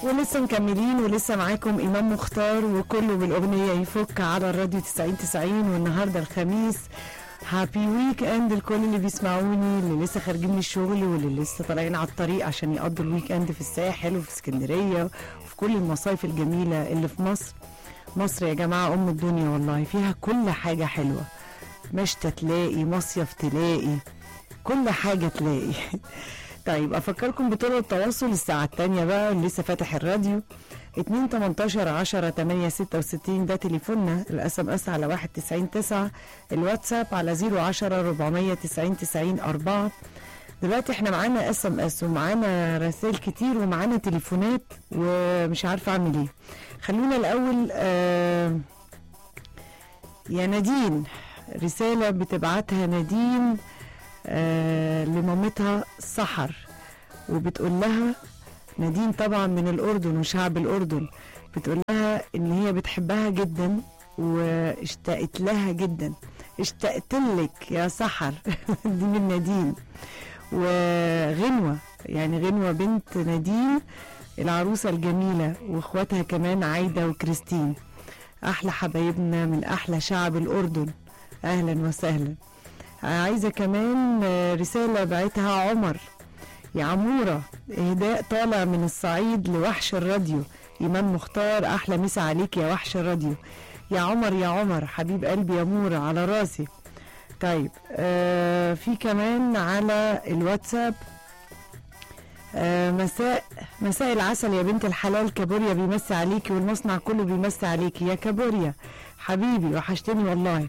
ولسه مكملين ولسه معاكم إمام مختار وكله بالأغنية يفك على الراديو 90 90 والنهاردة الخميس هابي ويك اند لكل اللي بيسمعوني اللي لسه خارجين من الشغل واللي لسه طالعين على الطريق عشان يقضوا الويك اند في الساحل وفي اسكندرية وفي كل المصايف الجميلة اللي في مصر مصر يا جماعة أم الدنيا والله فيها كل حاجة حلوة مشتى تلاقي مصيف تلاقي كل حاجة تلاقي طيب افكركم بطرق التواصل الساعة التانية بقى اللي لسه فاتح الراديو 2 18 10 8 66 ده تليفوننا الاس ام اس على 1 90 9 الواتساب على 010 490 90 4 دلوقتي احنا معانا اس ام اس ومعانا رسائل كتير ومعانا تليفونات ومش عارفه اعمل ايه خلونا الاول آه يا نادين رساله بتبعتها نادين آه لمامتها سحر وبتقول لها نادين طبعا من الأردن وشعب الأردن بتقول لها إن هي بتحبها جدا واشتقت لها جدا اشتقت لك يا سحر دي من نادين وغنوة يعني غنوة بنت نادين العروسة الجميلة واخواتها كمان عايدة وكريستين أحلى حبايبنا من أحلى شعب الأردن أهلا وسهلا عايزة كمان رسالة بعتها عمر يا عمورة إهداء طالع من الصعيد لوحش الراديو إمام مختار أحلى مسا عليك يا وحش الراديو يا عمر يا عمر حبيب قلبي يا مورة على راسي طيب آه في كمان على الواتساب آه مساء مساء العسل يا بنت الحلال كابوريا بيمسي عليكي والمصنع كله بيمسي عليكي يا كابوريا حبيبي وحشتني والله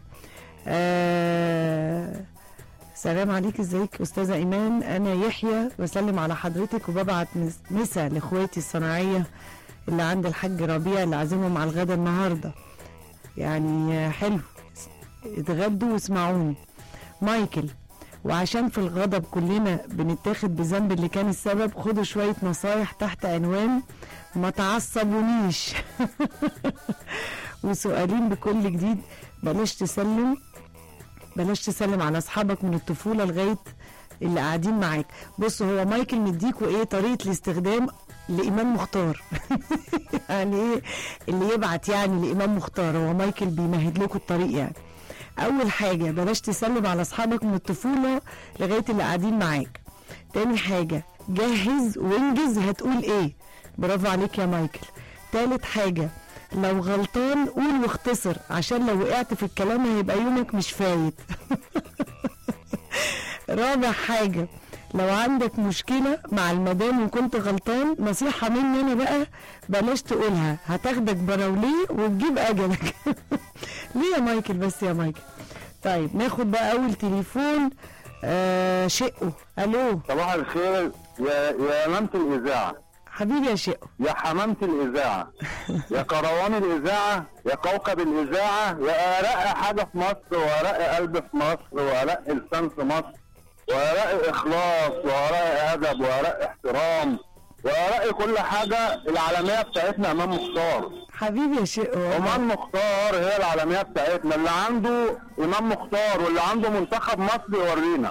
آه سلام عليك ازيك استاذه ايمان انا يحيى بسلم على حضرتك وببعت مسا لاخواتي الصناعيه اللي عند الحاج ربيع اللي عازمهم على الغدا النهارده يعني حلو اتغدوا واسمعوني مايكل وعشان في الغضب كلنا بنتاخد بذنب اللي كان السبب خدوا شويه نصايح تحت عنوان ما تعصبونيش وسؤالين بكل جديد بلاش تسلم بلاش تسلم على اصحابك من الطفوله لغايه اللي قاعدين معاك بص هو مايكل مديكوا ايه طريقه الاستخدام لامام مختار يعني ايه اللي يبعت يعني لامام مختار هو مايكل بيمهد لكم الطريق يعني اول حاجه بلاش تسلم على اصحابك من الطفوله لغايه اللي قاعدين معاك تاني حاجه جهز وانجز هتقول ايه برافو عليك يا مايكل تالت حاجه لو غلطان قول واختصر عشان لو وقعت في الكلام هيبقى يومك مش فايت رابع حاجة لو عندك مشكلة مع المدام وكنت غلطان نصيحة مني أنا بقى بلاش تقولها هتاخدك براوليه وتجيب أجلك ليه يا مايكل بس يا مايكل طيب ناخد بقى أول تليفون آه شقه ألو صباح الخير يا يا امامة الاذاعه حبيبي يا شقه يا حمامة الإذاعة يا كروان الإذاعة يا كوكب الإذاعة يا أرق حاجة في مصر وأرق قلب في مصر وأرق لسان في مصر وأرق إخلاص وأرق أدب وأرق احترام وأرق كل حاجة العالمية بتاعتنا إمام مختار حبيبي يا شقه إمام مختار هي العالمية بتاعتنا اللي عنده إمام مختار واللي عنده منتخب مصر يورينا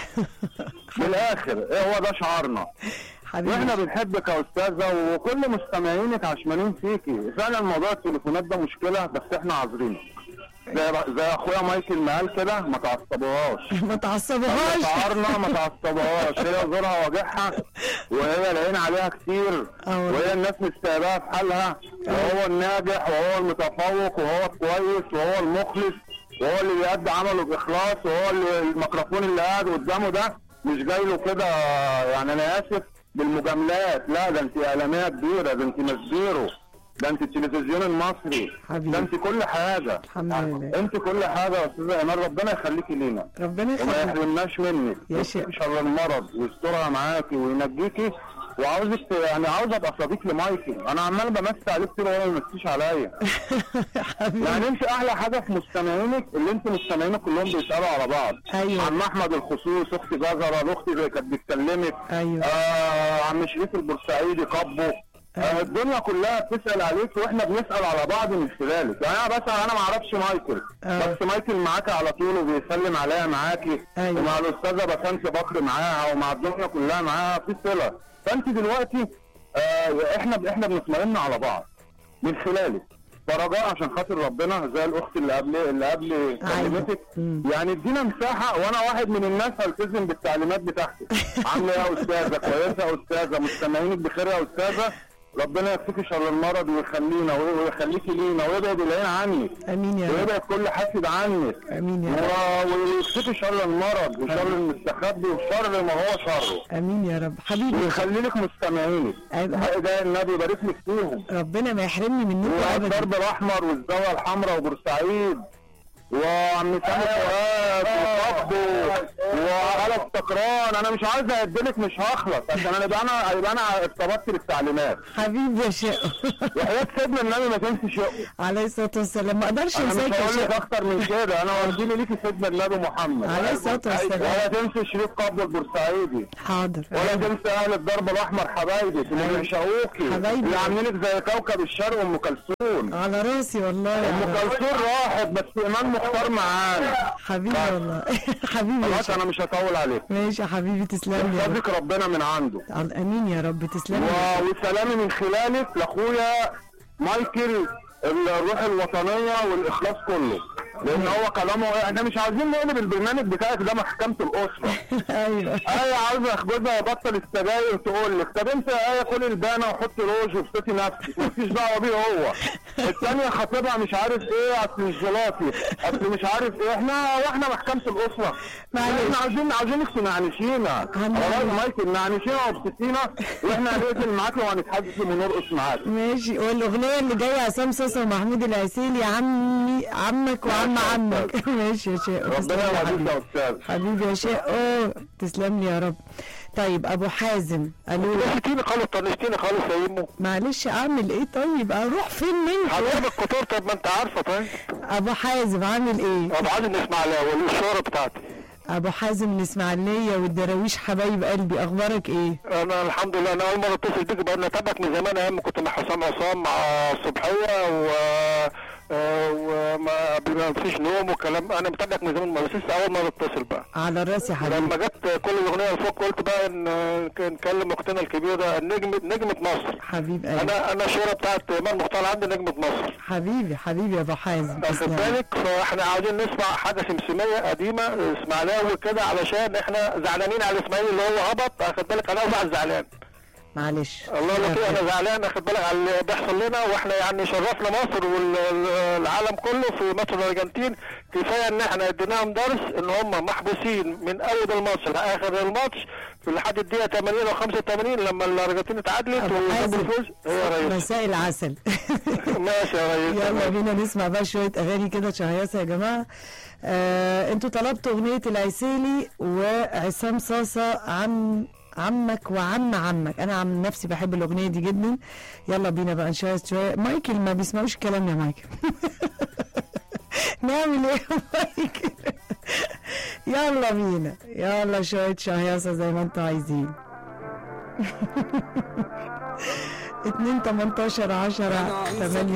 من الآخر إيه هو ده شعارنا حبيبي واحنا بنحبك يا استاذه وكل مستمعينك عشمانين فيكي فعلا موضوع التليفونات ده مشكله بس احنا عذرينك زي زي اخويا مايكل ما قال كده ما تعصبوهاش ما تعصبهاش شعارنا ما تعصبوهاش هي زورها واجعها وهي العين عليها كتير أه. وهي الناس مستقبلها في حالها وهو الناجح وهو المتفوق وهو الكويس وهو المخلص وهو اللي بيأدي عمله بإخلاص وهو اللي الميكروفون اللي قاعد قدامه ده مش جاي له كده يعني أنا آسف بالمجاملات لا ده انت اعلاميه كبيره ده انت مزيرو ده انت التلفزيون المصري حبيبي. ده انت كل حاجه الحمد لله انت كل حاجه يا استاذه ايمان ربنا يخليكي لينا ربنا وما يخليك يحرمناش منك يا شيخ. ويكفيكي شر المرض ويسترها معاكي وينجيكي وعاوزك ت- يعني عاوز ابقى صديق لمايكل انا عمال بمسي عليه كتير وهو ما بيمسيش عليا حبيبي يعني انت احلى حاجه في مستمعينك اللي انت مستمعينك كلهم بيسالوا على بعض أيوة. عم احمد الخصوص اختي جزره الاختي اللي كانت بتكلمك أيوة. آه عم شريف البورسعيدي كبو آه الدنيا كلها بتسال عليك واحنا بنسال على بعض من خلالك يعني انا بسال انا ما اعرفش مايكل آه. بس مايكل معاك على طول وبيسلم عليا معاكي أيوة. ومع الاستاذه بسنت بكر معاها ومع الدنيا كلها معاها في صله فانت دلوقتي آه احنا احنا بنطمئن على بعض من خلالك فرجاء عشان خاطر ربنا زي الاخت اللي قبل اللي قبل كلمتك مم. يعني ادينا مساحه وانا واحد من الناس هلتزم بالتعليمات بتاعتك عامله ايه يا استاذه كويسه يا استاذه مستمعينك بخير يا استاذه ربنا يكفيك شر المرض ويخلينا ويخليكي لينا ويبعد العين عنك امين يا رب ويبعد كل حاسد عنك امين يا رب و- ويكفيك شر المرض وشر المستخبي وشر ما هو شره امين يا رب حبيبي ويخلي لك مستمعينك أيوة. ده النبي يبارك لك فيهم ربنا ما يحرمني منكم ابدا والدرب الاحمر والزاويه الحمراء وبورسعيد وعم سامي فؤاد وقبضه وعلى السكران انا مش عايز اهدلك مش هخلص عشان انا يبقى انا يبقى انا ارتبطت بالتعليمات حبيبي يا شقه وحياه سيدنا النبي ما تنسي شيء عليه الصلاه والسلام ما اقدرش انا مش انساك يا هقول لك شقه اكتر من كده انا وديني ليكي سيدنا النبي محمد عليه الصلاة والسلام. ولا تنسي شريف قبض البورسعيدي حاضر ولا تنسى اهل الدرب الاحمر حبايبي اللي أيوة. بيعشقوكي حبايبي. اللي عاملينك زي كوكب الشرق ام كلثوم على راسي والله يا ام رب. كلثوم راحت بس ايمان مختار معانا حبيبي والله حبيبي يا خلاص شقه انا مش هطول عليك ماشي يا حبيبي تسلم لي يا رب يحفظك ربنا من عنده امين يا رب تسلم لي و- وسلامي من خلالك لاخويا مايكل الروح الوطنيه والاخلاص كله لان هو كلامه احنا مش عايزين نقلب البرنامج بتاعك ده محكمه الاسره ايوه ايه عاوز اخبزها يبطل السجاير تقول لك طب انت ايه كل البانه وحط روج وبسطي نفسك مفيش دعوه بيه هو الثانيه خطيبها مش عارف ايه اصل الجيلاتي اصل مش عارف ايه احنا واحنا محكمه الاسره معلش. احنا عايزين عايزينك تنعنشينا هنعمل خلاص إيه؟ مايكل نعنشينا وابتسينا واحنا هنقفل معاكي وهنتحدث ونرقص معاكي ماشي والاغنيه اللي جايه عصام صاصا ومحمود العسيلي عمي عمك وعم عمك ماشي يا شيخ ربنا يوفقك يا استاذ حبيبي يا شيخ اوه تسلم لي يا رب طيب ابو حازم الو نسيتيني خالص طنشتيني خالص يا يمو معلش اعمل ايه طيب اروح فين منك حبيب القطور طب ما انت عارفه طيب ابو حازم عامل ايه ابو عادل نسمع له والشهره بتاعتي ابو حازم من اسماعيليه والدراويش حبايب قلبي اخبارك ايه انا الحمد لله انا اول مره اتصل بيك بقى انا تابعك من زمان ايام ما كنت مع حسام عصام مع الصبحيه و آه، وما قبل ما فيش نوم وكلام انا متابعك من زمان بس لسه اول مره اتصل بقى على راسي حبيبي لما جت كل الاغنيه فوق قلت بقى ان نكلم اختنا الكبيره النجم نجمه مصر حبيب قلبي انا انا الشهره بتاعت ايمان مختار عندي نجمه مصر حبيبي حبيبي يا ابو حازم واخد تسلم. بالك فاحنا عاوزين نسمع حاجه سمسميه قديمه اسماعيلاوي كده علشان احنا زعلانين على الاسماعيلي اللي هو هبط واخد بالك انا اوجع زعلان معلش الله لطيف انا زعلان واخد بالك على اللي بيحصل لنا واحنا يعني شرفنا مصر والعالم كله في ماتش الارجنتين كفايه ان احنا اديناهم درس ان هم محبوسين من اول الماتش لاخر الماتش في لحد الدقيقه 80 او 85 لما الارجنتين اتعادلت أبو وجابوا حازم. الفوز ايه يا ريس مساء العسل ماشي يا ريس يلا بينا نسمع بقى شويه اغاني كده شهيصه يا جماعه آه انتوا طلبتوا اغنيه العسيلي وعصام صاصه عم عمك وعم عمك انا عن نفسي بحب الاغنيه دي جدا يلا بينا بقى نشاهد شويه مايكل ما بيسمعوش الكلام يا مايكل نعمل ايه يا مايكل يلا بينا يلا شويه شهيصه زي ما انتوا عايزين 2 18 10 8